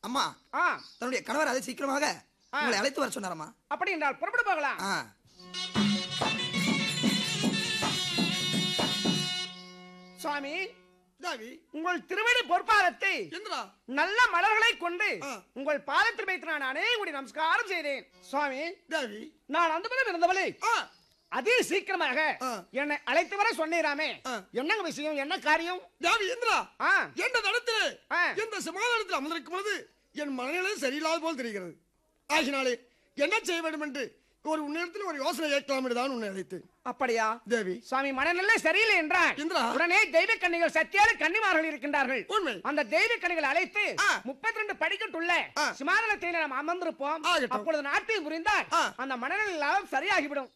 அம்மா ஆ தன்னுடைய கணவர் அதை சீக்கிரமாக ஆ. உங்களை அழைத்து வர சொன்னாரம்மா அப்படி என்றால் புறப்பட்டு போகலாம் ஆ சுவாமி தேவி உங்கள் திருவடி பொற்பாதத்தை எந்திரா நல்ல மலர்களை கொண்டு ஆ. உங்கள் பாதத்தில் வைத்து நான் அநேகுடி நமஸ்காரம் செய்தேன் சுவாமி தேவி நான் அந்த பக்கம் இருந்தவளே ஆ அதே சீக்கிரமாக ஆ. என்னை அழைத்து வர சொன்னீராமே ஆ. என்னங்க விஷயம் என்ன காரியம் தேவி எந்திரா ஆ என்ற தடத்திலே ஆ. இந்த சமாதானத்தில் அமர்ந்திருக்கும் பொழுது என் மனநிலை சரியில்லாத போல் தெரிகிறது ஆகினாலே என்ன செய்ய வேண்டும் என்று ஒரு உன்னிடத்தில் ஒரு யோசனை கேட்கலாம் என்று தான் உன்னை அழைத்தேன் அப்படியா தேவி சுவாமி மனநிலை சரியில்லை என்றால் இந்திரா. உடனே தெய்வ கன்னிகள் சத்தியால கன்னிமார்கள் இருக்கின்றார்கள் உண்மை. அந்த தெய்வ கன்னிகள் அழைத்து ஆ. முப்பத்தி ரெண்டு படிக்கட்டுள்ள ஆ. சிமாதனத்தில் நாம் அமர்ந்திருப்போம் ஆகட்டும். அப்பொழுது நாட்டில் புரிந்தால் ஆ. அந்த மனநிலை எல்லாம் சரியாகிவிடும்